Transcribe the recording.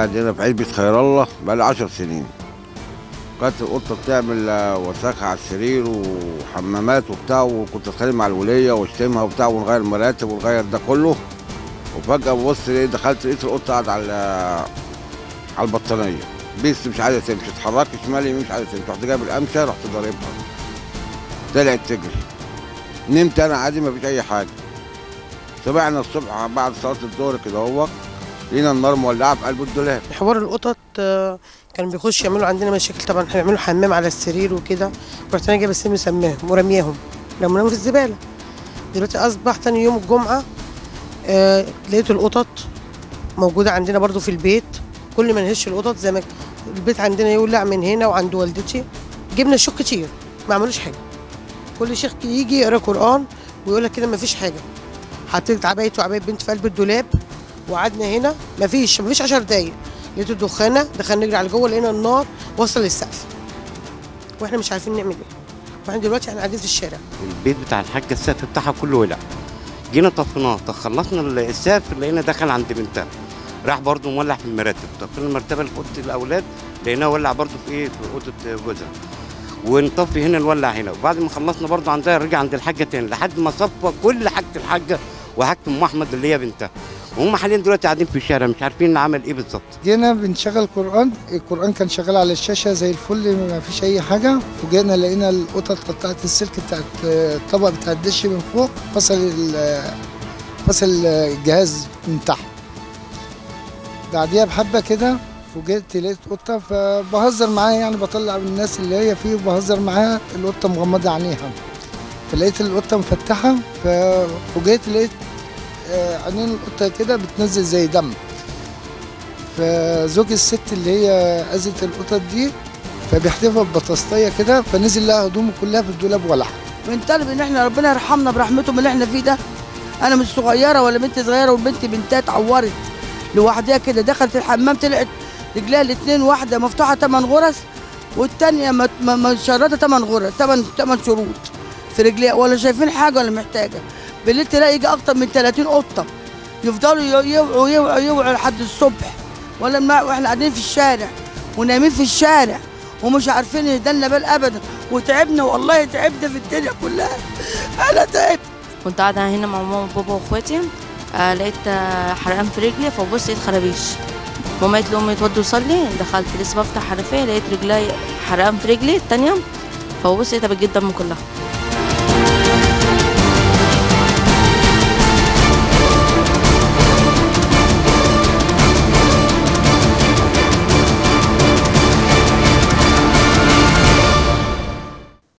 عندنا في عزبة خير الله بقالي 10 سنين كانت القطة بتعمل آه، وساخة على السرير وحمامات وبتاع وكنت اتخانق مع الولية واشتمها وبتاع ونغير المراتب ونغير ده كله وفجأة ببص لقيت دخلت لقيت القطة قاعدة على على البطانية بس مش عايزة تمشي اتحركت شمال يمين مش عايزة تمشي رحت جايب القمشة رحت ضاربها طلعت تجري نمت انا عادي مفيش اي حاجة سمعنا الصبح بعد صلاة الظهر كده هو لقينا النار مولعة في قلب الدولاب حوار القطط آه، كانوا بيخشوا يعملوا عندنا مشاكل طبعا هيعملوا حمام على السرير وكده رحت انا جايبه السم مسماهم ورمياهم رميناهم في الزباله دلوقتي اصبح تاني يوم الجمعه آه لقيت القطط موجوده عندنا برضو في البيت كل ما نهش القطط زي ما البيت عندنا يولع من هنا وعند والدتي جبنا شوك كتير ما عملوش حاجه كل شيخ يجي يقرا قران ويقول لك كده ما فيش حاجه حطيت عبايته وعبايه بنت في قلب الدولاب وقعدنا هنا ما فيش ما فيش 10 دقايق لقيت الدخانه دخلنا نجري على جوه لقينا النار وصل للسقف واحنا مش عارفين نعمل ايه واحنا دلوقتي احنا قاعدين في الشارع البيت بتاع الحاجه السقف بتاعها كله ولع جينا طفيناه خلصنا السقف لقينا دخل عند بنتها راح برضه مولع في المراتب طفينا المرتبه اللي في اوضه الاولاد لقيناه ولع برضه في ايه في اوضه جوزها ونطفي هنا نولع هنا وبعد ما خلصنا برضه عندها رجع عند الحاجه تاني لحد ما صفى كل حاجه الحاجه وحاجه ام احمد اللي هي بنتها وهم حاليا دلوقتي قاعدين في الشارع مش عارفين نعمل ايه بالظبط جينا بنشغل قرآن القرآن كان شغال على الشاشة زي الفل ما فيش أي حاجة فوجئنا لقينا القطط قطعت السلك بتاعت الطبق بتاع الدش من فوق فصل ال- فصل الجهاز من تحت بعديها بحبة كده فوجئت لقيت قطة فبهزر معاها يعني بطلع من الناس اللي هي فيه وبهزر معاها القطة مغمضة عينيها فلقيت القطة مفتحة ففوجئت لقيت آه، عينين القطة كده بتنزل زي دم فزوج الست اللي هي أذت القطط دي فبيحتفظ ببطاطايه كده فنزل لها هدومه كلها في الدولاب ولعها بنطالب ان احنا ربنا يرحمنا برحمته من اللي احنا فيه ده انا مش صغيره ولا بنت صغيره والبنت بنتها اتعورت لوحدها كده دخلت الحمام طلعت رجليها الاثنين واحده مفتوحه ثمان غرز والثانيه مشرده ثمان غرز ثمان ثمان شروط في رجليها ولا شايفين حاجه ولا محتاجه بالليل تلاقي يجي اكتر من 30 قطه يفضلوا يوعوا يوعوا يوعوا لحد الصبح ولا ما واحنا قاعدين في الشارع ونايمين في الشارع ومش عارفين يهدلنا بال ابدا وتعبنا والله تعبنا في الدنيا كلها انا تعبت كنت قاعدة هنا مع ماما وبابا واخواتي آه لقيت آه حرقان في رجلي فبص لقيت خرابيش ماما قالت لأمي اتوضي وصلي دخلت لسه بفتح حنفية لقيت رجلي حرقان في رجلي التانية فبص لقيتها بتجيب دم كلها